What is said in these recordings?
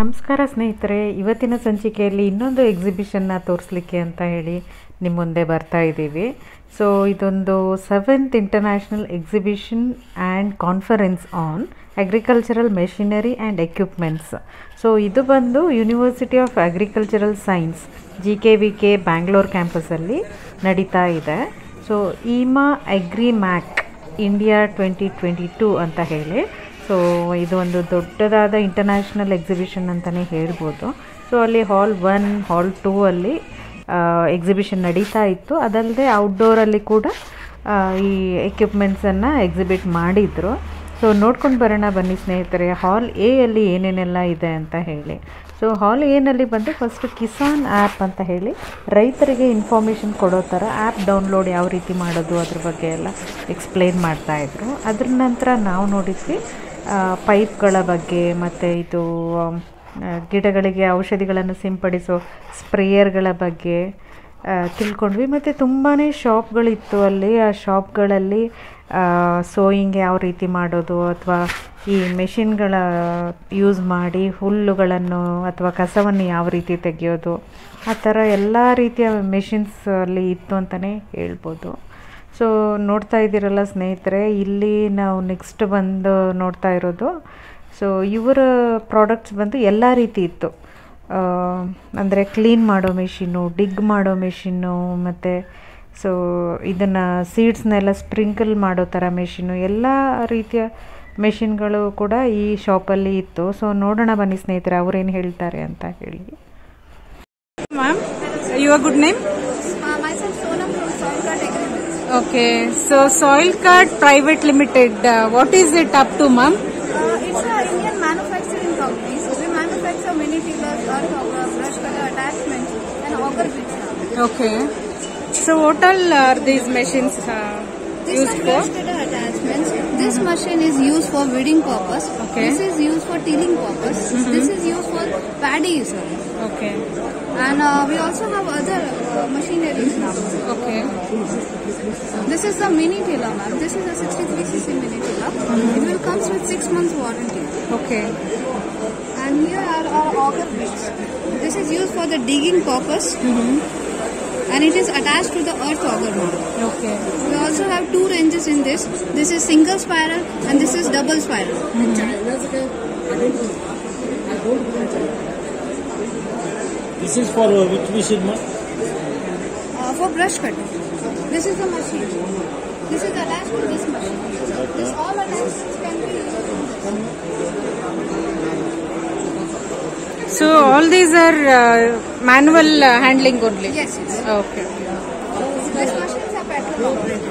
ನಮಸ್ಕಾರ ಸ್ನೇಹಿತರೆ ಇವತ್ತಿನ ಸಂಚಿಕೆಯಲ್ಲಿ ಇನ್ನೊಂದು ಎಕ್ಸಿಬಿಷನ್ನ ತೋರಿಸ್ಲಿಕ್ಕೆ ಅಂತ ಹೇಳಿ ನಿಮ್ಮ ಮುಂದೆ ಬರ್ತಾ ಇದ್ದೀವಿ ಸೊ ಇದೊಂದು seventh international exhibition and conference on agricultural machinery and equipments so ಇದು ಬಂದು university of agricultural science G K V K Bangalore ಕ್ಯಾಂಪಸಲ್ಲಿ ನಡೀತಾ ಇದೆ so EIMA agri mach India twenty twenty two ಅಂತ ಹೇಳಿ ಸೊ ಇದು ಒಂದು ದೊಡ್ಡದಾದ ಇಂಟರ್ನ್ಯಾಷನಲ್ ಎಕ್ಸಿಬಿಷನ್ ಅಂತಲೇ ಹೇಳ್ಬೋದು ಸೊ ಅಲ್ಲಿ ಹಾಲ್ ಒನ್ ಹಾಲ್ ಟೂ ಅಲ್ಲಿ ಎಕ್ಸಿಬಿಷನ್ ನಡೀತಾ ಇತ್ತು ಅದಲ್ಲದೆ ಔಟ್ಡೋರಲ್ಲಿ ಕೂಡ ಆ, ಈ ಎಕ್ವಿಪ್ಮೆಂಟ್ಸನ್ನು ಎಕ್ಸಿಬಿಟ್ ಮಾಡಿದರು ಸೊ ನೋಡ್ಕೊಂಡು ಬರೋಣ ಬನ್ನಿ ಸ್ನೇಹಿತರೆ ಹಾಲ್ ಎ ಅಲ್ಲಿ ಏನೇನೆಲ್ಲ ಇದೆ ಅಂತ ಹೇಳಿ ಸೊ ಹಾಲ್ ಎನಲ್ಲಿ ಬಂದು ಫಸ್ಟ್ ಕಿಸಾನ್ ಆ್ಯಪ್ ಅಂತ ಹೇಳಿ ರೈತರಿಗೆ ಇನ್ಫಾರ್ಮೇಷನ್ ಕೊಡೋ ಥರ ಆ್ಯಪ್ ಡೌನ್ಲೋಡ್ ಯಾವ ರೀತಿ ಮಾಡೋದು ಅದ್ರ ಬಗ್ಗೆ ಎಲ್ಲ ಎಕ್ಸ್ಪ್ಲೇನ್ ಮಾಡ್ತಾಯಿದ್ರು ಅದ್ರ ನಂತರ ನಾವು ನೋಡಿದ್ವಿ ಆ, ಪೈಪ್ಗಳ ಬಗ್ಗೆ ಮತ್ತು ಇದು ಆಮ್, ಆ, ಗಿಡಗಳಿಗೆ ಔಷಧಿಗಳನ್ನು ಸಿಂಪಡಿಸೋ ಸ್ಪ್ರೇಯರ್ಗಳ ಬಗ್ಗೆ ಆ, ತಿಳ್ಕೊಂಡ್ವಿ ಮತ್ತು ತುಂಬಾ ಶಾಪ್ಗಳಿತ್ತು ಅಲ್ಲಿ ಆ ಶಾಪ್ಗಳಲ್ಲಿ ಸೋಯಿಂಗ್ ಯಾವ ರೀತಿ ಮಾಡೋದು ಅಥವಾ ಈ ಮೆಷಿನ್ಗಳ ಯೂಸ್ ಮಾಡಿ ಹುಲ್ಲುಗಳನ್ನು ಅಥವಾ ಕಸವನ್ನು ಯಾವ ರೀತಿ ತೆಗೆಯೋದು ಆ ಥರ ಎಲ್ಲ ರೀತಿಯ ಮೆಷಿನ್ಸ್ ಅಲ್ಲಿ ಇತ್ತು ಅಂತಲೇ ಹೇಳ್ಬೋದು ಸೊ ನೋಡ್ತಾ ಇದ್ದೀರಲ್ಲ ಸ್ನೇಹಿತರೆ ಇಲ್ಲಿ ನಾವು ನೆಕ್ಸ್ಟ್ ಬಂದು ನೋಡ್ತಾ ಇರೋದು ಸೊ ಇವರ ಪ್ರಾಡಕ್ಟ್ಸ್ ಬಂದು ಎಲ್ಲ ರೀತಿ ಇತ್ತು ಅಂದರೆ ಕ್ಲೀನ್ ಮಾಡೋ ಮೆಷಿನ್ನು ಡಿಗ್ ಮಾಡೋ ಮೆಷಿನ್ನು ಮತ್ತು ಸೊ ಇದನ್ನು ಸೀಡ್ಸ್ನೆಲ್ಲ ಸ್ಪ್ರಿಂಕಲ್ ಮಾಡೋ ಥರ ಮೆಷಿನ್ನು ಎಲ್ಲ ರೀತಿಯ ಮೆಷಿನ್ಗಳು ಕೂಡ ಈ ಶಾಪಲ್ಲಿ ಇತ್ತು ಸೊ ನೋಡೋಣ ಬನ್ನಿ ಸ್ನೇಹಿತರೆ ಅವ್ರೇನು ಹೇಳ್ತಾರೆ ಅಂತ ಹೇಳಿ Ma'am, your good name? Uh, myself Sonam from Soilcart Agreements. Okay, so Soil Card Private Limited, uh, what is it up to, ma'am? Uh, it's an Indian manufacturing company. So we manufacture mini tillers, earth auger, brush cutter attachments, and auger bits. now. Okay. So what all are these machines uh, These used are for? brush cutter attachments. This machine is used for weeding purpose. Okay. This is used for tilling purpose. This is used for paddy user. Okay, And uh, we also have other uh, machineries now. okay, This is the mini tiller, ma'am. This is a 63cc mini tiller. It will comes with six months warranty. okay, And here are our auger bits. This is used for the digging purpose. And it is attached to the earth auger now. okay. We also have two ranges in this. This is single spiral and this is double spiral. This is for uh, which machine, ma'am? Uh, for brush cutting. This is the machine. This is attached to this machine. This all attachments can be used in this. So all these are uh, manual uh, handling only? Yes, yes. Okay. These machines are petrol operated.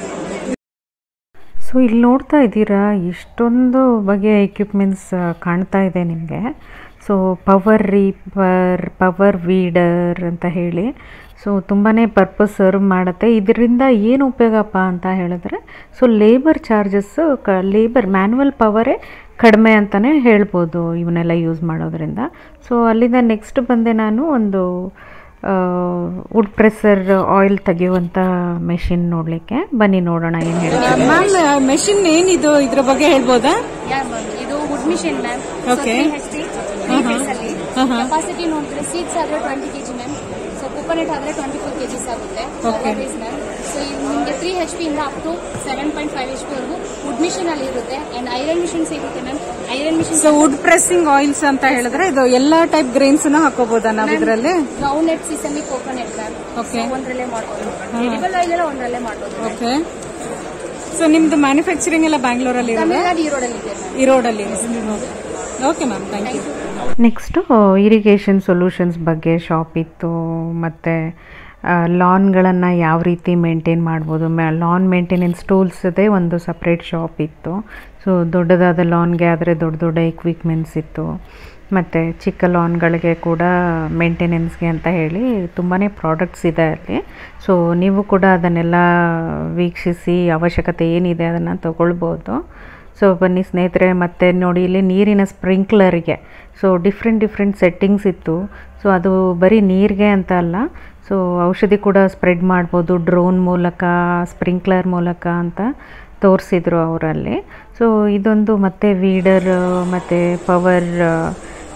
So ಇಲ್ಲಿ ನೋಡ್ತಾ ಇದ್ದೀರಾ ಇಷ್ಟೊಂದು ಬಗೆಯ equipments ಕಾಣ್ತಾ ಇದೆ ನಿಮಗೆ so power reaper power weeder ಅಂತ ಹೇಳಿ ಸೊ ತುಂಬಾ ಪರ್ಪಸ್ ಸರ್ವ್ ಮಾಡುತ್ತೆ ಇದರಿಂದ ಏನು ಉಪಯೋಗಪ್ಪ ಅಂತ ಹೇಳಿದ್ರೆ ಸೊ ಲೇಬರ್ ಚಾರ್ಜಸ್ಸು ಕ ಲೇಬರ್ ಮ್ಯಾನ್ಯಲ್ ಪವರೇ ಕಡಿಮೆ ಅಂತಲೇ ಹೇಳ್ಬೋದು ಇವನ್ನೆಲ್ಲ ಯೂಸ್ ಮಾಡೋದ್ರಿಂದ ಸೊ ಅಲ್ಲಿಂದ ನೆಕ್ಸ್ಟ್ ಬಂದೆ ನಾನು ಒಂದು ವುಡ್ ಪ್ರೆಸರ್ ಆಯಿಲ್ ತೆಗೆಯುವಂಥ ಮೆಷಿನ್ ನೋಡಲಿಕ್ಕೆ ಬನ್ನಿ ನೋಡೋಣ ಏನು ಹೇಳ್ತಾರೆ ಮ್ಯಾಮ್ ಮೆಷಿನ್ ಏನಿದು ಇದ್ರ ಬಗ್ಗೆ ಹೇಳ್ಬೋದಾ ಯಾ ಮ್ಯಾಮ್ ಇದು wood machine ma'am Okay. H T ಅಲ್ಲಿ Uh-huh. ಕೆಪಾಸಿಟಿ ನೋಡಿದ್ರೆ ಸೀಡ್ಸ್ ಆದ್ರೆ twenty KG ma'am so coconut ಆದ್ರೆ ಟ್ವೆಂಟಿ ಫೋರ್ ಕೆಜಿಸ್ ಆಗುತ್ತೆ Okay. ಮ್ಯಾಮ್ ಸೊ ಇದು ನಿಮಗೆ ತ್ರೀ ಎಚ್ ಪಿ ಇಂದ up to seven point five H P ವರೆಗೂ ವುಡ್ ಮಿಷಿನ್ ಅಲ್ಲಿ ಇರುತ್ತೆ ಅಂಡ್ ಐರನ್ ಮಿಷಿನ್ ಸಿಗುತ್ತೆ ma'am iron machine so wood pressing oils ಅಂತ ಹೇಳಿದ್ರೆ ಇದು ಎಲ್ಲಾ ಟೈಪ್ ಗ್ರೈನ್ಸ್ ಹಾಕೋಬಹುದಾ ನಾವು ಇದರಲ್ಲಿ ground groundnut sesame coconut ma'am Okay. ಒಂದ್ರಲ್ಲೇ ಮಾಡ್ಬೋದು ಎಡಿಬಲ್ ಆಯಿಲ್ ಎಲ್ಲ ಒಂದ್ರಲ್ಲೇ ಮಾಡ್ಬೋದು ಓಕೆ ಸೊ ನಿಮ್ದು ಮ್ಯಾನುಫ್ಯಾಕ್ಚರಿಂಗ್ ಎಲ್ಲ ಬ್ಯಾಂಗ್ಳೂರಲ್ಲಿ ಇರೋದಾ ತಮಿಳ್ನಾಡು ಈರೋಡಲ್ಲಿ ಇದೆ ಮ್ಯಾಮ್ ಈ ರೋಡಲ್ಲಿ okay ma'am thank you next irrigation solutions ಬಗ್ಗೆ ಶಾಪ್ ಇತ್ತು ಮತ್ತು ಲಾನ್ಗಳನ್ನು ಯಾವ ರೀತಿ ಮೇಂಟೈನ್ ಮಾಡ್ಬೋದು ಮ್ಯಾ ಲಾನ್ ಮೇಂಟೆನೆನ್ಸ್ ಟೂಲ್ಸ್ದೇ ಒಂದು ಸಪ್ರೇಟ್ ಶಾಪ್ ಇತ್ತು ಸೊ ದೊಡ್ಡದಾದ ಲಾನ್ಗೆ ಆದರೆ ದೊಡ್ಡ ದೊಡ್ಡ ಎಕ್ವಿಪ್ಮೆಂಟ್ಸ್ ಇತ್ತು ಮತ್ತು ಚಿಕ್ಕ ಲಾನ್ಗಳಿಗೆ ಕೂಡ ಮೇಂಟೆನೆನ್ಸ್ಗೆ ಅಂತ ಹೇಳಿ ತುಂಬಾ ಪ್ರಾಡಕ್ಟ್ಸ್ ಇದೆ ಅಲ್ಲಿ ಸೊ ನೀವು ಕೂಡ ಅದನ್ನೆಲ್ಲ ವೀಕ್ಷಿಸಿ ಅವಶ್ಯಕತೆ ಏನಿದೆ ಅದನ್ನು ತಗೊಳ್ಬೋದು ಸೊ ಬನ್ನಿ ಸ್ನೇಹಿತರೆ ಮತ್ತೆ ನೋಡಿ ಇಲ್ಲಿ ನೀರಿನ ಸ್ಪ್ರಿಂಕ್ಲರಿಗೆ ಸೊ ಡಿಫ್ರೆಂಟ್ ಡಿಫ್ರೆಂಟ್ ಸೆಟ್ಟಿಂಗ್ಸ್ ಇತ್ತು ಸೊ ಅದು ಬರೀ ನೀರಿಗೆ ಅಂತ ಅಲ್ಲ ಸೊ ಔಷಧಿ ಕೂಡ ಸ್ಪ್ರೆಡ್ ಮಾಡ್ಬೋದು ಡ್ರೋನ್ ಮೂಲಕ ಸ್ಪ್ರಿಂಕ್ಲರ್ ಮೂಲಕ ಅಂತ ತೋರಿಸಿದ್ರು ಅವರಲ್ಲಿ ಸೊ ಇದೊಂದು ಮತ್ತೆ ವೀಡರ್ ಮತ್ತು ಪವರ್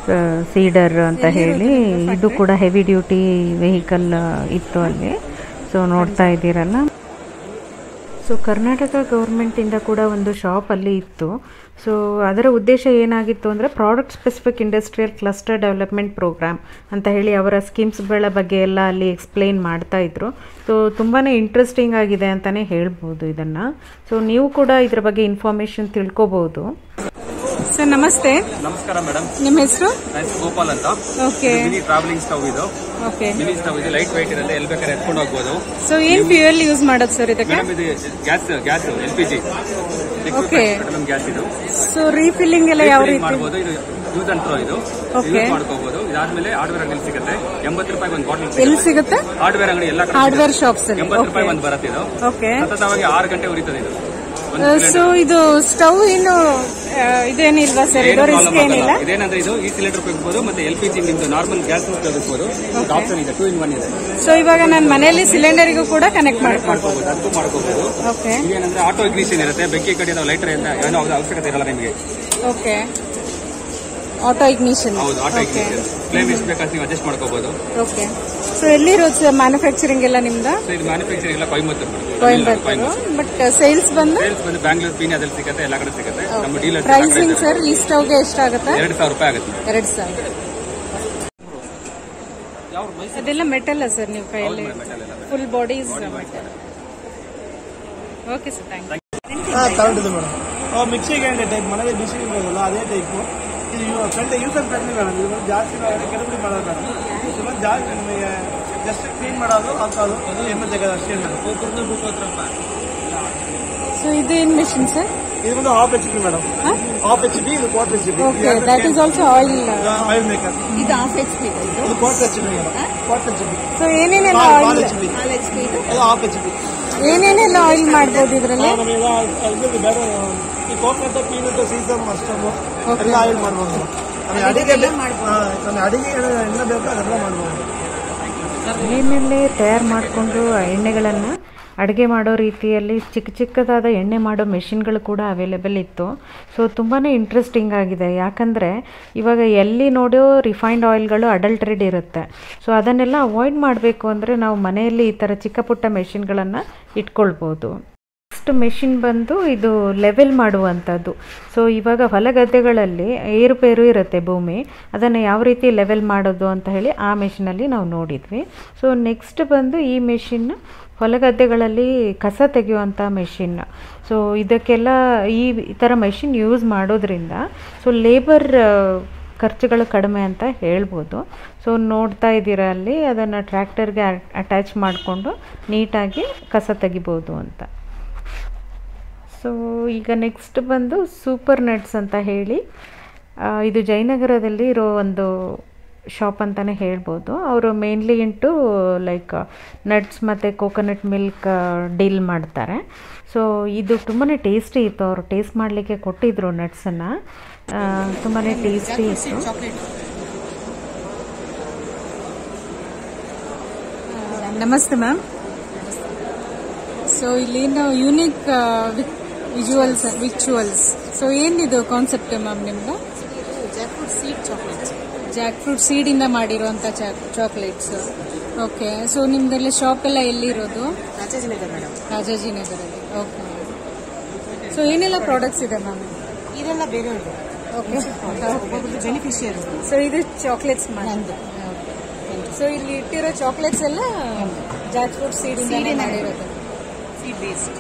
ಸೀಡರ್ ಅಂತ ಹೇಳಿ ಇದು ಕೂಡ ಹೆವಿ ಡ್ಯೂಟಿ ವೆಹಿಕಲ್ ಇತ್ತು ಅಲ್ಲಿ ಸೊ ನೋಡ್ತಾ ಇದ್ದೀರಲ್ಲ ಸೊ ಕರ್ನಾಟಕ ಗೌರ್ಮೆಂಟಿಂದ ಕೂಡ ಒಂದು ಶಾಪ್ ಅಲ್ಲಿ ಇತ್ತು ಸೊ ಅದರ ಉದ್ದೇಶ ಏನಾಗಿತ್ತು ಅಂದರೆ product specific industrial cluster development programme ಅಂತ ಹೇಳಿ ಅವರ ಸ್ಕೀಮ್ಸ್ಗಳ ಬಗ್ಗೆ ಎಲ್ಲ ಅಲ್ಲಿ ಎಕ್ಸ್ಪ್ಲೈನ್ ಮಾಡ್ತಾ ಇದ್ರು ಸೊ ತುಂಬಾ ಇಂಟ್ರೆಸ್ಟಿಂಗ್ ಆಗಿದೆ ಅಂತಲೇ ಹೇಳ್ಬೋದು ಇದನ್ನು ಸೊ ನೀವು ಕೂಡ ಇದ್ರ ಬಗ್ಗೆ ಇನ್ಫಾರ್ಮೇಷನ್ ತಿಳ್ಕೊಬೋದು ಸರ್ ನಮಸ್ತೆ ನಮಸ್ಕಾರ ಮೇಡಮ್ ನಿಮ್ಮ ಹೆಸರು ನನ್ನ ಹೆಸರು ಗೋಪಾಲ್ ಅಂತ ಓಕೆ ಮಿನಿ ಟ್ರಾವೆಲಿಂಗ್ ಸ್ಟವ್ ಇದು ಓಕೆ ಮಿನಿ ಸ್ಟವ್ ಇದು ಲೈಟ್ ವೆಯ್ಟ್ ಇರುತ್ತೆ ಎಲ್ಲಿ ಬೇಕಾದ್ರೆ ಎತ್ಕೊಂಡು ಹೋಗ್ಬೋದು ಸೊ ಏನ್ ಫ್ಯೂಯಲ್ ಯೂಸ್ ಮಾಡೋದು ಸರ್ ಇದಕ್ಕೆ ಮೇಡಮ್ ಇದು gas gas L P G Okay. Petroleum gas ಇದು ಸೊ ರೀಫಿಲ್ಲಿಂಗ್ ಎಲ್ಲ ಯಾವ Refilling ರೀತಿ ಮಾಡ್ಬೋದು ಇದು ಯೂಸ್ ಅಂಡ್ ಥ್ರೋ ಇದು Okay. ಯೂಸ್ ಮಾಡ್ಕೋಬಹುದು ಇದಾದ್ಮೇಲೆ ಹಾರ್ಡ್ವೇರ್ ಅಂಗಡಿ ಸಿಗುತ್ತೆ ಎಂಬತ್ತು ರೂಪಾಯಿ ಒಂದು ಬಾಟಲ್ ಎಲ್ಲಿ ಸಿಗುತ್ತೆ ಹಾರ್ಡ್ವೇರ್ ಅಂಗಡಿ ಎಲ್ಲ ಕಡೆ ಹಾರ್ಡ್ವೇರ್ ಶಾಪ್ಸ್ ಅಲ್ಲಿ ಎಂಬತ್ತು ರೂಪಾಯಿ ಓಕೆ ಒಂದು ಬರುತ್ತೆ ಇದು ಓಕೆ ಸತತವಾಗಿ ಆರು ಗಂಟೆ ಉರಿತದೆ ಇದು ಒಂದು ಸೊ ಇದು ಸ್ಟವ್ ಏನು ಆ, ಇದೇನಿಲ್ವಾ ಸರ್ ಇದು ಏನು ರಿಸ್ಕ್ problem ಏನಿಲ್ಲ ಆಗಲ್ಲ. ಇದೇನಂದ್ರೆ ಇದು ಈ ಸಿಲಿಂಡರ್ ಉಪಯೋಗಿಸಬಹುದು ಮತ್ತೆ ಎಲ್ ಪಿ ಜಿ ನಿಮ್ದು ನಾರ್ಮಲ್ ಗ್ಯಾಸ್ ಉಪಯೋಗಿಸಬಹುದು ಆಪ್ಷನ್ ಇದೆ ಟೂ ಇನ್ ಒನ್ ಇದೆ ಸೊ ಇವಾಗ ನಾನು ಮನೆಯಲ್ಲಿ ಸಿಲಿಂಡರ್ಗೂ ಕೂಡ ಕನೆಕ್ಟ್ ಮಾಡ್ಕೊಳ್ಬೋದು ಮಾಡ್ಕೋಬಹುದು ಅದಕ್ಕೂ ಮಾಡ್ಕೋಬಹುದು ಓಕೆ ಇದೇನಂದ್ರೆ ಆಟೋ ಇಗ್ನಿಷನ್ ಇರುತ್ತೆ ಬೆಂಕಿ ಕಡೆ ಲೈಟರ್ ಅಂತ ಏನೋ ಅವ್ರ ಅವಶ್ಯಕತೆ ಇರಲ್ಲ ನಿಮಗೆ ಓಕೆ ಆಟೋ ಇಗ್ನಿಷನ್ ಹೌದು ಆಟೋ ಓಕೆ ಇಗ್ನಿಷನ್ ಫ್ಲೇಮ್ ಎಷ್ಟು ಬೇಕಾದ್ರೆ ನೀವು ಅಡ್ಜಸ್ಟ್ ಮಾಡ್ಕೋಬಹುದು ಓಕೆ ಸೊ ಎಲ್ಲಿರೋದು ಸರ್ ಮ್ಯಾನುಫ್ಯಾಕ್ಚರಿಂಗ್ ಎಲ್ಲ ನಿಮ್ದು ಸೊ ಇದು ಮ್ಯಾನುಫ್ಯಾಕ್ಚರಿಂಗ್ ಎಲ್ಲ ಕೊಯಮತ್ತೂರು ಕೊಯಂಬತ್ತೂರು ಬಟ್ ಸೇಲ್ಸ್ ಬಂದು ಸೇಲ್ಸ್ ಬಂದು ಬ್ಯಾಂಗ್ಳೂರ್ ಪೀನ್ಯಾದಲ್ಲಿ ಸಿಗುತ್ತೆ ಎಲ್ಲ ಕಡೆ ಸಿಗುತ್ತೆ ನಮ್ಮ ಡೀಲರ್ ಪ್ರೈಸಿಂಗ್ ಸರ್ ಈ ಸ್ಟವ್ಗೆ ಎಷ್ಟಾಗುತ್ತೆ ಎರಡು ಸಾವಿರ ರೂಪಾಯಿ ಆಗುತ್ತೆ ಎರಡು ಸಾವಿರ ಅದೆಲ್ಲ ಮೆಟಲ್ ಸರ್ ನೀವು ಕೈಯಲ್ಲಿ full body is metal okay sir thank you ತಗೊಂಡಿದೆ ಮೇಡಮ್ ಮಿಕ್ಸಿ ಗ್ರೈಂಡರ್ ಟೈಪ್ ಮನೇಲಿ ಬಿಸಿ ಇರೋದಲ್ಲ ಅದೇ ಟೈಪು ಇದು friend use and friendly madam ಇದು ಜಾಸ್ತಿ ಕೆಲವರಿಗೆ ಮಾಡೋದು ಮೇಡಮ್ ಇದು ಜಾಸ್ತಿ ನಮಗೆ ಜಸ್ಟ್ ಕ್ಲೀನ್ ಮಾಡೋದು ಹಾಕೋದು ಎಣ್ಣೆ ತೆಗೆದು ಅಷ್ಟೇ ಮೇಡಮ್ ಸೊ ಇದು ಏನು ಮಿಷಿನ್ ಸರ್ ಇದು ಬಂದು half H P madam half H P ಇದು quarter H P okay that is also oil oil maker ಇದು ಹಾಫ್ ಎಚ್ ಪಿ ಇದು quarter H P madam quarter H P so ಏನೇನೆಲ್ಲ palm oil H P ಹಾಲ್ H P ಇದು ಅದು half H P ಏನೇನೆಲ್ಲ oil ಮಾಡ್ಬೋದು ಇದರಲ್ಲಿ ನಮಗೆ ಇದು ಬೇರೆ ಈ ಕೋಕೋನಟ್ ಪೀನಟ್ ಸೀಸಮ್ ಮಸ್ಟಮ್ ಎಲ್ಲ ಆಯಿಲ್ ಮಾಡ್ಬೋದು ನಮಗೆ ಅಡಿಗೆ ಬೇ- ಹಾ, ನಮಗೆ ಅಡಿಗೆ ಎಣ್ಣೆ ಬೇಕು ಅದೆಲ್ಲ ಮಾಡ್ಬೋದು ಮನೆಯಲ್ಲೇ ತಯಾರು ಮಾಡಿಕೊಂಡು ಎಣ್ಣೆಗಳನ್ನು ಅಡುಗೆ ಮಾಡೋ ರೀತಿಯಲ್ಲಿ ಚಿಕ್ಕ ಚಿಕ್ಕದಾದ ಎಣ್ಣೆ ಮಾಡೋ ಮೆಷಿನ್ಗಳು ಕೂಡ ಅವೈಲೇಬಲ್ ಇತ್ತು ಸೊ ತುಂಬಾ ಇಂಟ್ರೆಸ್ಟಿಂಗ್ ಆಗಿದೆ ಯಾಕಂದರೆ ಇವಾಗ ಎಲ್ಲಿ ನೋಡೋ ರಿಫೈನ್ಡ್ ಆಯಿಲ್ಗಳು ಅಡಲ್ಟ್ರೇಡ್ ಇರುತ್ತೆ ಸೊ ಅದನ್ನೆಲ್ಲ ಅವಾಯ್ಡ್ ಮಾಡಬೇಕು ಅಂದರೆ ನಾವು ಮನೆಯಲ್ಲಿ ಈ ಥರ ಚಿಕ್ಕ ಪುಟ್ಟ ಮೆಷಿನ್ಗಳನ್ನು ಇಟ್ಕೊಳ್ಬೋದು ನೆಕ್ಸ್ಟ್ ಮೆಷಿನ್ ಬಂದು ಇದು ಲೆವೆಲ್ ಮಾಡುವಂಥದ್ದು ಸೊ ಇವಾಗ ಹೊಲ ಗದ್ದೆಗಳಲ್ಲಿ ಏರುಪೇರು ಇರುತ್ತೆ ಭೂಮಿ ಅದನ್ನು ಯಾವ ರೀತಿ ಲೆವೆಲ್ ಮಾಡೋದು ಅಂತ ಹೇಳಿ ಆ ಮೆಷಿನಲ್ಲಿ ನಾವು ನೋಡಿದ್ವಿ ಸೊ ನೆಕ್ಸ್ಟ್ ಬಂದು ಈ ಮೆಷಿನ್ ಹೊಲಗದ್ದೆಗಳಲ್ಲಿ ಕಸ ತೆಗೆಯುವಂಥ ಮೆಷಿನ್ ಸೊ ಇದಕ್ಕೆಲ್ಲ ಈ ಈ ಥರ ಮೆಷಿನ್ ಯೂಸ್ ಮಾಡೋದ್ರಿಂದ ಸೊ ಲೇಬರ್ ಖರ್ಚುಗಳು ಕಡಿಮೆ ಅಂತ ಹೇಳ್ಬೋದು ಸೊ ನೋಡ್ತಾ ಇದ್ದೀರಾ ಅಲ್ಲಿ ಅದನ್ನು ಟ್ರ್ಯಾಕ್ಟರ್ಗೆ ಅಟ್ಯಾಚ್ ಮಾಡಿಕೊಂಡು ನೀಟಾಗಿ ಕಸ ತೆಗಿಬೋದು ಅಂತ ಸೊ ಈಗ ನೆಕ್ಸ್ಟ್ ಬಂದು ಸೂಪರ್ ನಟ್ಸ್ ಅಂತ ಹೇಳಿ ಆ, ಇದು ಜಯನಗರದಲ್ಲಿ ಇರೋ ಒಂದು ಶಾಪ್ ಅಂತಲೇ ಹೇಳ್ಬೋದು ಅವರು ಮೇನ್ಲಿ ಇಂಟು ಲೈಕ್ ನಟ್ಸ್ ಮತ್ತು ಕೋಕೋನಟ್ ಮಿಲ್ಕ್ ಡೀಲ್ ಮಾಡ್ತಾರೆ ಸೊ ಇದು ತುಂಬಾ ಟೇಸ್ಟಿ ಇತ್ತು ಅವರು ಟೇಸ್ಟ್ ಮಾಡಲಿಕ್ಕೆ ಕೊಟ್ಟಿದ್ರು ನಟ್ಸನ್ನು ತುಂಬಾ ಟೇಸ್ಟಿ ಇತ್ತು ನಮಸ್ತೆ ಮ್ಯಾಮ್ ಸೊ ಇಲ್ಲಿ ನಾವು ಯೂನಿಕ್ ವಿಜುವಲ್ಸ್ ವಿಚುವಲ್ಸ್ ಸೊ ಏನಿದು ಕಾನ್ಸೆಪ್ಟ್ ಮ್ಯಾಮ್ ನಿಮ್ದು jackfruit seed chocolate jackfruit ಸೀಡಿಂದ ಮಾಡಿರುವಂಥ ಚಾಕ್ಲೇಟ್ಸ್ ಓಕೆ ಸೊ ನಿಮ್ದೆಲ್ಲ ಶಾಪ್ ಎಲ್ಲ ಎಲ್ಲಿರೋದು ರಾಜಾಜಿನಗರ್ ಮೇಡಮ್ ರಾಜಾಜಿನಗರಲ್ಲಿ ಓಕೆ ಸೊ ಏನೆಲ್ಲ ಪ್ರಾಡಕ್ಟ್ಸ್ ಇದೆ ಮ್ಯಾಮ್ ಇದೆಲ್ಲ ಬೇರೆ ಓಕೆ ಬೆನಿಫಿಷಿಯರ್ ಸೊ ಇದು ಚಾಕ್ಲೇಟ್ಸ್ ನಂದು ಸೊ ಇಲ್ಲಿ ಇಟ್ಟಿರೋ ಚಾಕ್ಲೇಟ್ಸ್ ಎಲ್ಲ ಜಾಕ್ ಫ್ರೂಟ್ ಸೀಡಿಂದ ಸೀಡಿಂದ ಮಾಡಿರೋದು seed based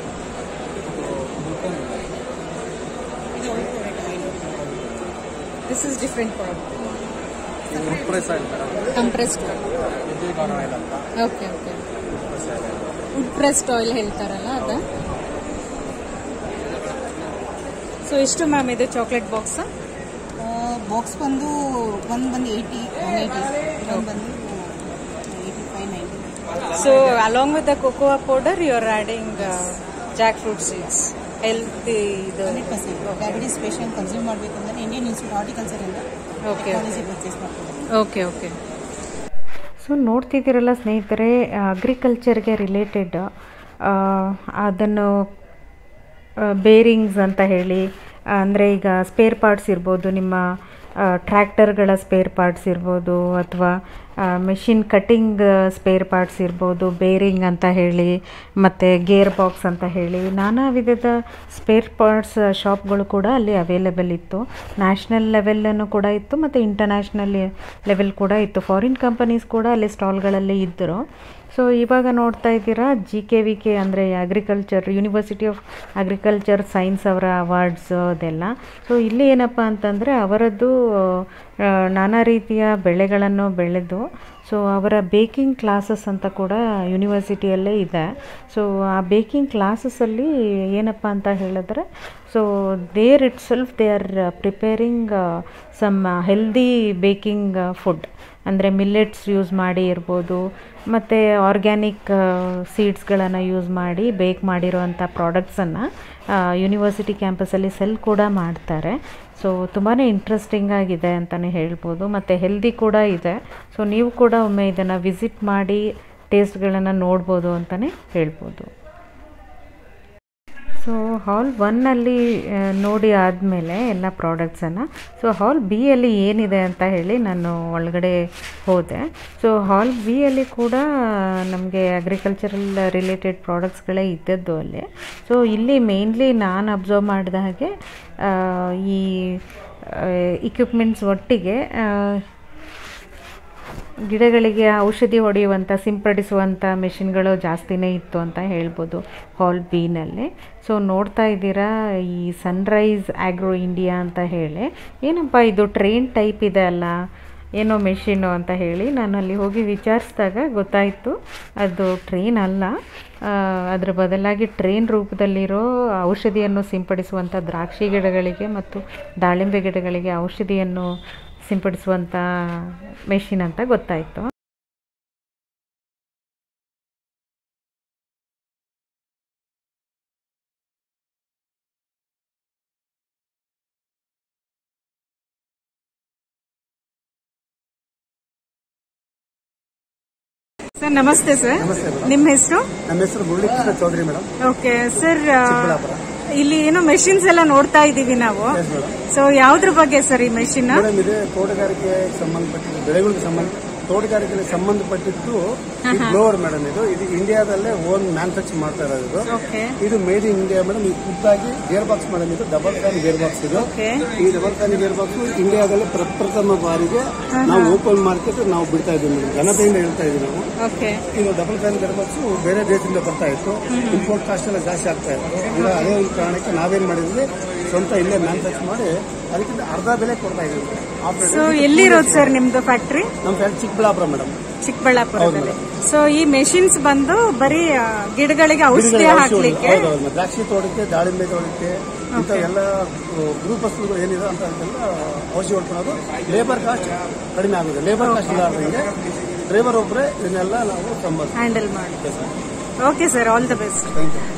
this is different product compressed okay okay wood pressed oil ಹೇಳ್ತಾರಲ್ಲ ಅದ ಸೊ ಎಷ್ಟು ಮ್ಯಾಮ್ ಇದು ಚಾಕ್ಲೇಟ್ ಬಾಕ್ಸ್ ಬಾಕ್ಸ್ ಬಂದು ಒಂದು ಬಂದು ಏಯ್ಟಿ ಒನ್ ಏಯ್ಟಿ ಇನ್ನೊಂದು ಬಂದು eighty five ninety so along with the cocoa powder you are adding jackfruit seeds healthy ಇದು hundred percent diabetes patient consume ಮಾಡಬೇಕು ಅಂದರೆ ಇಂಡಿಯನ್ ಇನ್ಸ್ಟಿಟ್ಯೂಟ್ ಹಾರ್ಟಿಕಲ್ಚರ್ ಇಂದ ಓಕೆ ಟೆಕ್ನಾಲಜಿ ಪರ್ಚೇಸ್ ಮಾಡ್ತಾರೆ ಓಕೆ ಓಕೆ ಸೊ ನೋಡ್ತಿದ್ದೀರಲ್ಲ ಸ್ನೇಹಿತರೆ ಅಗ್ರಿಕಲ್ಚರ್ಗೆ ರಿಲೇಟೆಡ್ ಅದನ್ನು bearings ಅಂತ ಹೇಳಿ ಅಂದರೆ ಈಗ ಸ್ಪೇರ್ ಪಾರ್ಟ್ಸ್ ಇರ್ಬೋದು ನಿಮ್ಮ ಟ್ರ್ಯಾಕ್ಟರ್ಗಳ ಸ್ಪೇರ್ ಪಾರ್ಟ್ಸ್ ಇರ್ಬೋದು ಅಥವಾ ಮೆಷಿನ್ ಕಟ್ಟಿಂಗ್ ಸ್ಪೇರ್ ಪಾರ್ಟ್ಸ್ ಇರ್ಬೋದು ಬೇರಿಂಗ್ ಅಂತ ಹೇಳಿ ಮತ್ತು ಗೇರ್ ಬಾಕ್ಸ್ ಅಂತ ಹೇಳಿ ನಾನಾ ವಿಧದ ಸ್ಪೇರ್ ಪಾರ್ಟ್ಸ್ ಶಾಪ್ಗಳು ಕೂಡ ಅಲ್ಲಿ ಅವೈಲೇಬಲ್ ಇತ್ತು ನ್ಯಾಷನಲ್ ಲೆವೆಲ್ಲೂ ಕೂಡ ಇತ್ತು ಮತ್ತು ಇಂಟರ್ನ್ಯಾಷನಲ್ ಲೆವೆಲ್ ಕೂಡ ಇತ್ತು ಫಾರಿನ್ ಕಂಪನೀಸ್ ಕೂಡ ಅಲ್ಲಿ ಸ್ಟಾಲ್ಗಳಲ್ಲಿ ಇದ್ದರು ಸೊ ಇವಾಗ ನೋಡ್ತಾ ಇದ್ದೀರಾ ಜಿ ಕೆ ವಿ ಕೆ ಅಂದರೆ agriculture university of agriculture science ಅವರ ಅವಾರ್ಡ್ಸ್ ಅದೆಲ್ಲ ಸೊ ಇಲ್ಲಿ ಏನಪ್ಪ ಅಂತಂದರೆ ಅವರದ್ದು ಆ, ನಾನಾ ರೀತಿಯ ಬೆಳೆಗಳನ್ನು ಬೆಳೆದು ಸೊ ಅವರ ಬೇಕಿಂಗ್ ಕ್ಲಾಸಸ್ ಅಂತ ಕೂಡ ಯೂನಿವರ್ಸಿಟಿಯಲ್ಲೇ ಇದೆ ಸೊ ಆ ಬೇಕಿಂಗ್ ಕ್ಲಾಸಸ್ಸಲ್ಲಿ ಏನಪ್ಪ ಅಂತ ಹೇಳಿದ್ರೆ so there itself they are preparing some healthy baking food ಅಂದರೆ ಮಿಲ್ಲೆಟ್ಸ್ ಯೂಸ್ ಮಾಡಿ ಇರ್ಬೋದು ಮತ್ತು ಆರ್ಗ್ಯಾನಿಕ್ ಸೀಡ್ಸ್ಗಳನ್ನು ಯೂಸ್ ಮಾಡಿ ಬೇಕ್ ಮಾಡಿರೋವಂಥ ಪ್ರಾಡಕ್ಟ್ಸನ್ನು ಯೂನಿವರ್ಸಿಟಿ ಕ್ಯಾಂಪಸಲ್ಲಿ ಸೆಲ್ ಕೂಡ ಮಾಡ್ತಾರೆ ಸೊ ತುಂಬಾ ಇಂಟ್ರೆಸ್ಟಿಂಗ್ ಆಗಿದೆ ಅಂತಲೇ ಹೇಳ್ಬೋದು ಮತ್ತು ಹೆಲ್ದಿ ಕೂಡ ಇದೆ ಸೊ ನೀವು ಕೂಡ ಒಮ್ಮೆ ಇದನ್ನು ವಿಸಿಟ್ ಮಾಡಿ ಟೇಸ್ಟ್ಗಳನ್ನು ನೋಡ್ಬೋದು ಅಂತಲೇ ಹೇಳ್ಬೋದು ಸೊ ಹಾಲ್ ಒನ್ನಲ್ಲಿ ನೋಡಿ ಆದಮೇಲೆ ಎಲ್ಲ ಪ್ರಾಡಕ್ಟ್ಸನ್ನು ಸೊ ಹಾಲ್ ಬಿ ಅಲ್ಲಿ ಏನಿದೆ ಅಂತ ಹೇಳಿ ನಾನು ಒಳಗಡೆ ಹೋದೆ ಸೊ ಹಾಲ್ ಬಿ ಅಲ್ಲಿ ಕೂಡ ನಮಗೆ ಅಗ್ರಿಕಲ್ಚರಲ್ ರಿಲೇಟೆಡ್ ಪ್ರಾಡಕ್ಟ್ಸ್ಗಳೇ ಇದ್ದದ್ದು ಅಲ್ಲಿ ಸೊ ಇಲ್ಲಿ ಮೇನ್ಲಿ ನಾನು ಅಬ್ಸರ್ವ್ ಮಾಡಿದ ಹಾಗೆ ಆ, ಈ ಇಕ್ವಿಪ್ಮೆಂಟ್ಸ್ ಒಟ್ಟಿಗೆ ಆ, ಗಿಡಗಳಿಗೆ ಔಷಧಿ ಹೊಡೆಯುವಂಥ ಸಿಂಪಡಿಸುವಂಥ ಮೆಷಿನ್ಗಳು ಜಾಸ್ತಿನೇ ಇತ್ತು ಅಂತ ಹೇಳ್ಬೋದು ಹಾಲ್ ಬಿನಲ್ಲಿ ಸೊ ನೋಡ್ತಾ ಇದ್ದೀರಾ ಈ ಸನ್ರೈಸ್ ಆಗ್ರೋ ಇಂಡಿಯಾ ಅಂತ ಹೇಳಿ ಏನಪ್ಪ ಇದು ಟ್ರೈನ್ ಟೈಪ್ ಇದೆ ಅಲ್ಲ ಏನೋ ಮೆಷಿನು ಅಂತ ಹೇಳಿ ನಾನು ಅಲ್ಲಿ ಹೋಗಿ ವಿಚಾರಿಸಿದಾಗ ಗೊತ್ತಾಯಿತು ಅದು ಟ್ರೈನ್ ಅಲ್ಲ ಆ, ಅದರ ಬದಲಾಗಿ ಟ್ರೈನ್ ರೂಪದಲ್ಲಿರೋ ಔಷಧಿಯನ್ನು ಸಿಂಪಡಿಸುವಂಥ ದ್ರಾಕ್ಷಿ ಗಿಡಗಳಿಗೆ ಮತ್ತು ದಾಳಿಂಬೆ ಗಿಡಗಳಿಗೆ ಔಷಧಿಯನ್ನು ಸಿಂಪಡಿಸುವಂಥ ಮೆಷಿನ್ ಅಂತ ಗೊತ್ತಾಯಿತು ಸರ್ ನಮಸ್ತೆ ಸರ್ ನಿಮ್ಮ ಹೆಸರು ನಮ್ಮ ಹೆಸರು Muralikrishna Chowdary madam okay sir Chikkaballapur. ಇಲ್ಲಿ ಏನೋ ಮೆಷಿನ್ಸ್ ಎಲ್ಲ ನೋಡ್ತಾ ಇದ್ದೀವಿ ನಾವು ಸೊ ಯಾವ್ದ್ರ ಬಗ್ಗೆ ಸರ್ ಈ ಮೆಷಿನ್ ಮೇಡಮ್ ಇದೆ ತೋಟಗಾರಿಕೆಗೆ ಸಂಬಂಧಪಟ್ಟಿದ್ದು ಬೆಳೆಗಳಿಗೆ ಸಂಬಂಧ ತೋಟಗಾರಿಕೆಗೆ ಸಂಬಂಧಪಟ್ಟಿದ್ದು ಬ್ಲೋವರ್ ಮೇಡಮ್ ಇದು ಇದು ಇಂಡಿಯಾದಲ್ಲೇ ಓನ್ ಮ್ಯಾನುಫ್ಯಾಕ್ಚರ್ ಮಾಡ್ತಾ ಇರೋದು ಇದು. ಓಕೆ ಇದು ಮೇಡ್ ಇನ್ ಇಂಡಿಯಾ ಮೇಡಮ್ ಇದು ಖುದ್ದಾಗಿ ಗೇರ್ ಬಾಕ್ಸ್ ಮೇಡಮ್ ಇದು ಡಬಲ್ ಫ್ಯಾನ್ ಗೇರ್ ಬಾಕ್ಸ್ ಇದು ಓಕೆ ಈ ಡಬಲ್ ಫ್ಯಾನ್ ಗೇರ್ ಬಾಕ್ಸ್ ಇಂಡಿಯಾದಲ್ಲೇ ಪ್ರಪ್ರಥಮ ಬಾರಿಗೆ ನಾವು ಓಪನ್ ಮಾರ್ಕೆಟ್ ನಾವು ಬಿಡ್ತಾ ಇದ್ದೀವಿ ಮೇಡಮ್ ಘನತೆಯಿಂದ ಹೇಳ್ತಾ ಇದ್ದೀವಿ ನಾವು ಓಕೆ ಇದು ಡಬಲ್ ಫ್ಯಾನ್ ಗೇರ್ ಬಾಕ್ಸ್ ಬೇರೆ ದೇಶದಿಂದ ಬರ್ತಾ ಇತ್ತು ಇಂಪೋರ್ಟ್ ಕಾಸ್ಟ್ ಎಲ್ಲ ಜಾಸ್ತಿ ಆಗ್ತಾ ಇತ್ತು ಅಂದ್ರೆ ಅದೇ ಒಂದು ಕಾರಣಕ್ಕೆ ನಾವೇನ್ ಮಾಡಿದ್ವಿ ಸ್ವಂತ ಇಲ್ಲೇ ಮ್ಯಾನುಫ್ಯಾಕ್ಚರ್ ಮಾಡಿ ಅದಕ್ಕಿಂತ ಅರ್ಧ ಬೆಲೆ ಕೊಡ್ತಾ ಇದ್ದೀವಿ After ಸೊ ಎಲ್ಲಿರೋದು ಸರ್ ನಿಮ್ದು ಫ್ಯಾಕ್ಟ್ರಿ ನಮ್ಮ ಫ್ಯಾಕ್ಟ್ರಿ ಚಿಕ್ಕಬಳ್ಳಾಪುರ ಮೇಡಮ್ ಚಿಕ್ಕಬಳ್ಳಾಪುರದಲ್ಲಿ ಸೊ ಈ ಮೆಷಿನ್ಸ್ ಬಂದು ಬರೀ ಆ, ಗಿಡಗಳಿಗೆ ಔಷಧಿ ಹಾಕ್ಲಿಕ್ಕೆ ಹೌದೌದು ದ್ರಾಕ್ಷಿ ತೋಟಕ್ಕೆ ದಾಳಿಂಬೆ ತೋಟಕ್ಕೆ ಇಂಥ ಎಲ್ಲ ಗ್ರೂಪ್ ವಸ್ತುಗಳು ಏನಿದೆ ಅಂತ ಅದಕ್ಕೆಲ್ಲ ಔಷಧಿ ಹೊಡ್ಕೊಳ್ಳೋದು ಲೇಬರ್ ಕಾಸ್ಟ್ ಕಡಿಮೆ ಆಗುತ್ತೆ ಲೇಬರ್ ಕಾಸ್ಟ್ ಇಲ್ಲಾರ್ದಂಗೆ ಡ್ರೈವರ್ ಒಬ್ಬರೇ ಇದನ್ನೆಲ್ಲ ನಾವು ಸಂಬಂಧ ಹ್ಯಾಂಡಲ್ ಮಾಡಿ okay sir all the best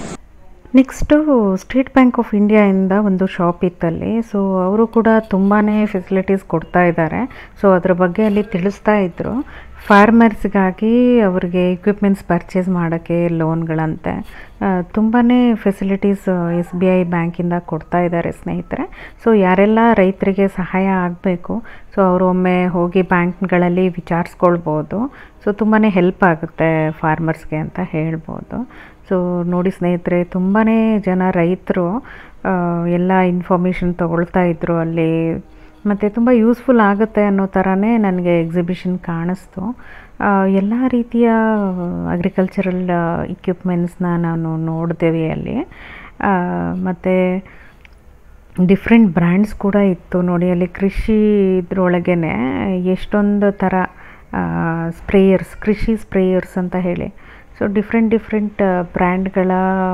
next state bank of ಇಂಡಿಯಾಯಿಂದ ಒಂದು ಶಾಪ್ ಇತ್ತಲ್ಲಿ ಸೊ ಅವರು ಕೂಡ ತುಂಬಾ ಫೆಸಿಲಿಟೀಸ್ ಕೊಡ್ತಾ ಇದ್ದಾರೆ ಸೊ ಅದ್ರ ಬಗ್ಗೆ ಅಲ್ಲಿ ತಿಳಿಸ್ತಾ ಇದ್ದರು ಫಾರ್ಮರ್ಸ್ಗಾಗಿ ಅವ್ರಿಗೆ ಇಕ್ವಿಪ್ಮೆಂಟ್ಸ್ ಪರ್ಚೇಸ್ ಮಾಡೋಕ್ಕೆ ಲೋನ್ಗಳಂತೆ ತುಂಬಾ ಫೆಸಿಲಿಟೀಸ್ ಎಸ್ ಬಿ ಐ ಬ್ಯಾಂಕಿಂದ ಕೊಡ್ತಾ ಇದ್ದಾರೆ ಸ್ನೇಹಿತರೆ ಸೊ ಯಾರೆಲ್ಲ ರೈತರಿಗೆ ಸಹಾಯ ಆಗಬೇಕು ಸೊ ಅವರು ಒಮ್ಮೆ ಹೋಗಿ ಬ್ಯಾಂಕ್ಗಳಲ್ಲಿ ವಿಚಾರಿಸ್ಕೊಳ್ಬೋದು ಸೊ ತುಂಬಾ ಹೆಲ್ಪ್ ಆಗುತ್ತೆ ಫಾರ್ಮರ್ಸ್ಗೆ ಅಂತ ಹೇಳ್ಬೋದು ಸೊ ನೋಡಿ ಸ್ನೇಹಿತರೆ ತುಂಬಾ ಜನ ರೈತರು ಆ, ಎಲ್ಲ ಇನ್ಫಾರ್ಮೇಷನ್ ತಗೊಳ್ತಾ ಇದ್ರು ಅಲ್ಲಿ ಮತ್ತು ತುಂಬ ಯೂಸ್ಫುಲ್ ಆಗುತ್ತೆ ಅನ್ನೋ ಥರನೇ ನನಗೆ ಎಕ್ಸಿಬಿಷನ್ ಕಾಣಿಸ್ತು ಎಲ್ಲ ರೀತಿಯ ಅಗ್ರಿಕಲ್ಚರಲ್ ಇಕ್ವಿಪ್ಮೆಂಟ್ಸ್ನ ನಾನು ನೋಡಿದೆವು ಅಲ್ಲಿ ಮತ್ತು ಡಿಫ್ರೆಂಟ್ ಬ್ರ್ಯಾಂಡ್ಸ್ ಕೂಡ ಇತ್ತು ನೋಡಿ ಅಲ್ಲಿ ಕೃಷಿ ಇದ್ರೊಳಗೇ ಎಷ್ಟೊಂದು ಥರ ಸ್ಪ್ರೇಯರ್ಸ್ ಕೃಷಿ ಸ್ಪ್ರೇಯರ್ಸ್ ಅಂತ ಹೇಳಿ ಸೊ ಡಿಫ್ರೆಂಟ್ ಡಿಫ್ರೆಂಟ್ ಬ್ರ್ಯಾಂಡ್ಗಳ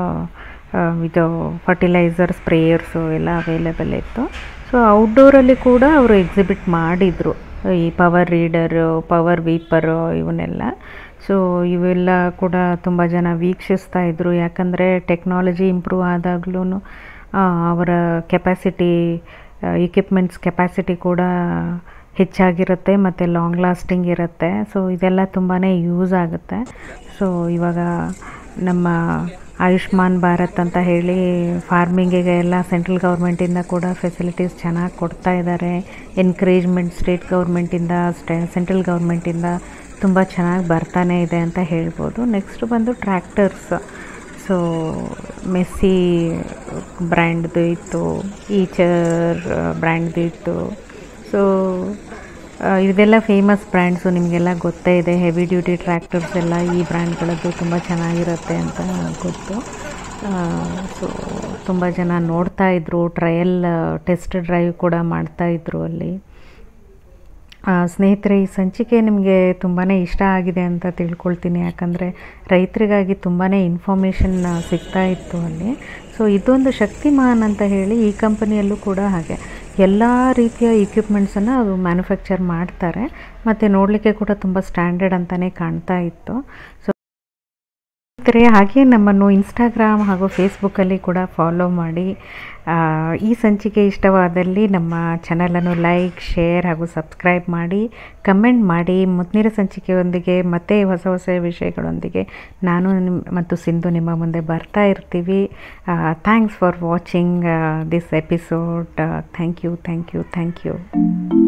ಇದು ಫರ್ಟಿಲೈಸರ್ ಸ್ಪ್ರೇಯರ್ಸು ಎಲ್ಲ ಅವೈಲೇಬಲ್ ಇತ್ತು ಸೊ ಔಟ್ಡೋರಲ್ಲಿ ಕೂಡ ಅವರು ಎಕ್ಸಿಬಿಟ್ ಮಾಡಿದರು ಈ ಪವರ್ ರೀಡರು ಪವರ್ ವೀಪರು ಇವನ್ನೆಲ್ಲ ಸೊ ಇವೆಲ್ಲ ಕೂಡ ತುಂಬ ಜನ ವೀಕ್ಷಿಸ್ತಾ ಇದ್ದರು ಯಾಕಂದರೆ ಟೆಕ್ನಾಲಜಿ ಇಂಪ್ರೂವ್ ಆದಾಗ್ಲೂ ಅವರ ಕೆಪಾಸಿಟಿ ಇಕ್ವಿಪ್ಮೆಂಟ್ಸ್ ಕೆಪಾಸಿಟಿ ಕೂಡ ಹೆಚ್ಚಾಗಿರುತ್ತೆ ಮತ್ತು ಲಾಂಗ್ ಲಾಸ್ಟಿಂಗ್ ಇರುತ್ತೆ ಸೊ ಇದೆಲ್ಲ ತುಂಬಾ ಯೂಸ್ ಆಗುತ್ತೆ ಸೊ ಇವಾಗ ನಮ್ಮ ಆಯುಷ್ಮಾನ್ ಭಾರತ್ ಅಂತ ಹೇಳಿ ಫಾರ್ಮಿಂಗಿಗೆ ಎಲ್ಲ ಸೆಂಟ್ರಲ್ ಗೌರ್ಮೆಂಟಿಂದ ಕೂಡ ಫೆಸಿಲಿಟೀಸ್ ಚೆನ್ನಾಗಿ ಕೊಡ್ತಾ ಇದ್ದಾರೆ ಎನ್ಕರೇಜ್ಮೆಂಟ್ ಸ್ಟೇಟ್ ಗೌರ್ಮೆಂಟಿಂದ ಸ್ಟೇ ಸೆಂಟ್ರಲ್ ಗೌರ್ಮೆಂಟಿಂದ ತುಂಬ ಚೆನ್ನಾಗಿ ಬರ್ತಾನೆ ಇದೆ ಅಂತ ಹೇಳ್ಬೋದು ನೆಕ್ಸ್ಟ್ ಬಂದು ಟ್ರ್ಯಾಕ್ಟರ್ಸ್ ಸೊ ಮೆಸ್ಸಿ ಬ್ರ್ಯಾಂಡ್ದು ಇತ್ತು ಈಚರ್ ಬ್ರ್ಯಾಂಡ್ದು ಇತ್ತು ಸೊ ಇದೆಲ್ಲ ಫೇಮಸ್ ಬ್ರ್ಯಾಂಡ್ಸು ನಿಮಗೆಲ್ಲ ಗೊತ್ತೇ ಇದೆ ಹೆವಿ ಡ್ಯೂಟಿ ಟ್ರ್ಯಾಕ್ಟರ್ಸ್ ಎಲ್ಲ ಈ ಬ್ರ್ಯಾಂಡ್ಗಳದ್ದು ತುಂಬ ಚೆನ್ನಾಗಿರುತ್ತೆ ಅಂತ ಗೊತ್ತು ಸೊ ತುಂಬ ಜನ ನೋಡ್ತಾ ಇದ್ರು ಟ್ರಯಲ್ ಟೆಸ್ಟ್ ಡ್ರೈವ್ ಕೂಡ ಮಾಡ್ತಾ ಇದ್ರು ಅಲ್ಲಿ ಆ, ಸ್ನೇಹಿತರೆ ಈ ಸಂಚಿಕೆ ನಿಮಗೆ ತುಂಬಾ ಇಷ್ಟ ಆಗಿದೆ ಅಂತ ತಿಳ್ಕೊಳ್ತೀನಿ ಯಾಕಂದರೆ ರೈತರಿಗಾಗಿ ತುಂಬಾ ಇನ್ಫಾರ್ಮೇಷನ್ ಸಿಗ್ತಾ ಇತ್ತು ಅಲ್ಲಿ ಸೊ ಇದೊಂದು ಶಕ್ತಿಮಾನ್ ಅಂತ ಹೇಳಿ ಈ ಕಂಪನಿಯಲ್ಲೂ ಕೂಡ ಹಾಗೆ ಎಲ್ಲ ರೀತಿಯ ಇಕ್ವಿಪ್ಮೆಂಟ್ಸನ್ನು ಅದು ಮ್ಯಾನುಫ್ಯಾಕ್ಚರ್ ಮಾಡ್ತಾರೆ ಮತ್ತು ನೋಡಲಿಕ್ಕೆ ಕೂಡ ತುಂಬ ಸ್ಟ್ಯಾಂಡರ್ಡ್ ಅಂತಲೇ ಕಾಣ್ತಾ ಇತ್ತು ಸೊ ಸ್ನೇಹಿತರೆ ಹಾಗೆ ನಮ್ಮನ್ನು ಇನ್ಸ್ಟಾಗ್ರಾಮ್ ಹಾಗೂ ಫೇಸ್ಬುಕ್ಕಲ್ಲಿ ಕೂಡ ಫಾಲೋ ಮಾಡಿ ಆ, ಈ ಸಂಚಿಕೆ ಇಷ್ಟವಾದಲ್ಲಿ ನಮ್ಮ ಚಾನಲನ್ನು ಲೈಕ್ ಶೇರ್ ಹಾಗೂ ಸಬ್ಸ್ಕ್ರೈಬ್ ಮಾಡಿ ಕಮೆಂಟ್ ಮಾಡಿ ಮುಂದಿನ ಸಂಚಿಕೆಯೊಂದಿಗೆ ಮತ್ತೆ ಹೊಸ ಹೊಸ ವಿಷಯಗಳೊಂದಿಗೆ ನಾನು ನಿಮ್- ಮತ್ತು ಸಿಂಧು ನಿಮ್ಮ ಮುಂದೆ ಬರ್ತಾ ಇರ್ತೀವಿ thanks for watching this episode thank you thank you thank you